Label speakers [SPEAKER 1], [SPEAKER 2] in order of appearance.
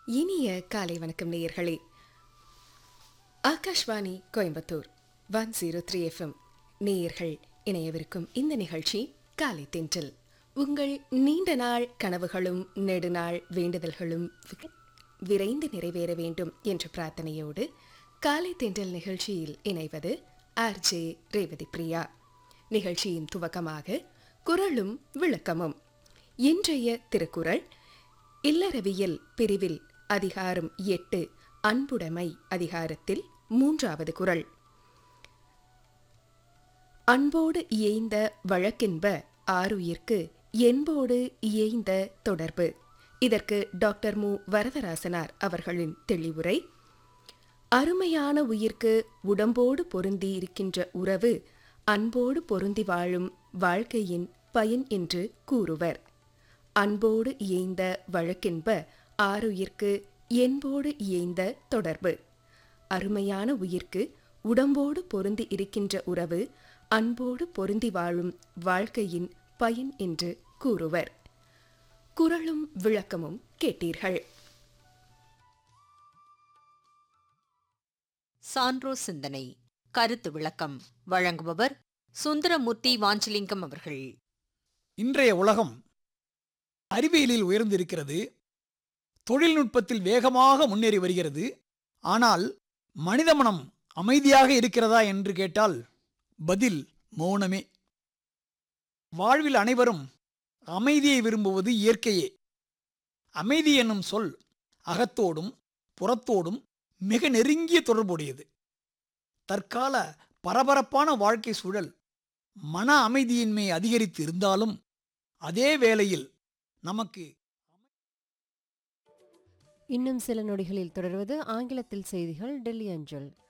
[SPEAKER 1] இனிய காலை வணக்கம் நேயர்களே Akashvani Coimbatore one zero three FM நேயர்கள் இணையவிருக்கும் இந்த நிகழ்ச்சி காலை தென்றல் உங்கள் நீண்ட நாள் கனவுகளும் நெடுநாள் வேண்டுதல்களும் வி- விரைந்து நிறைவேற வேண்டும் என்ற பிரார்த்தனையோடு காலை தென்றல் நிகழ்ச்சியில் இணைவது ஆர்ஜே ரேவதி பிரியா நிகழ்ச்சியின் துவக்கமாக குரலும் விளக்கமும் இன்றைய திருக்குறள் இல்லறவியல் பிரிவில் அதிகாரம் எட்டு அன்புடைமை அதிகாரத்தில் மூன்றாவது குறள் அன்போடு இயைந்த வழக்கென்ப ஆருயிர்க்கு என்போடு இயைந்த தொடர்பு இதற்கு டாக்டர் மு வரதராசனார் அவர்களின் தெளிவுரை அருமையான உயிர்க்கு உடம்போடு பொருந்தி இருக்கின்ற உறவு அன்போடு பொருந்தி வாழும் வாழ்க்கையின் பயன் என்று கூறுவர் அன்போடு இயைந்த வழக்கென்ப ஆருயிர்க்கு என்போடு இயைந்த தொடர்பு அருமையான உயிர்க்கு உடம்போடு பொருந்தி இருக்கின்ற உறவு அன்போடு பொருந்தி வாழும் வாழ்க்கையின் பயன் என்று கூறுவர் குரலும் விளக்கமும் கேட்டீர்கள்
[SPEAKER 2] சான்றோ சிந்தனை கருத்து விளக்கம் வழங்குபவர் சுந்தரமூர்த்தி வாஞ்சலிங்கம் அவர்கள்
[SPEAKER 3] இன்றைய உலகம் அறிவியலில் உயர்ந்திருக்கிறது தொழில்நுட்பத்தில் வேகமாக முன்னேறி வருகிறது ஆனால் மனித மனம் அமைதியாக இருக்கிறதா என்று கேட்டால் பதில் மௌனமே வாழ்வில் அனைவரும் அமைதியை விரும்புவது இயற்கையே அமைதி என்னும் சொல் அகத்தோடும் புறத்தோடும் மிக நெருங்கிய தொடர்புடையது தற்கால பரபரப்பான வாழ்க்கை சூழல் மன அமைதியின்மை அதிகரித்து இருந்தாலும் அதே வேளையில் நமக்கு
[SPEAKER 4] இன்னும் சில நொடிகளில் தொடர்வது ஆங்கிலத்தில் செய்திகள் டெல்லி அஞ்சல்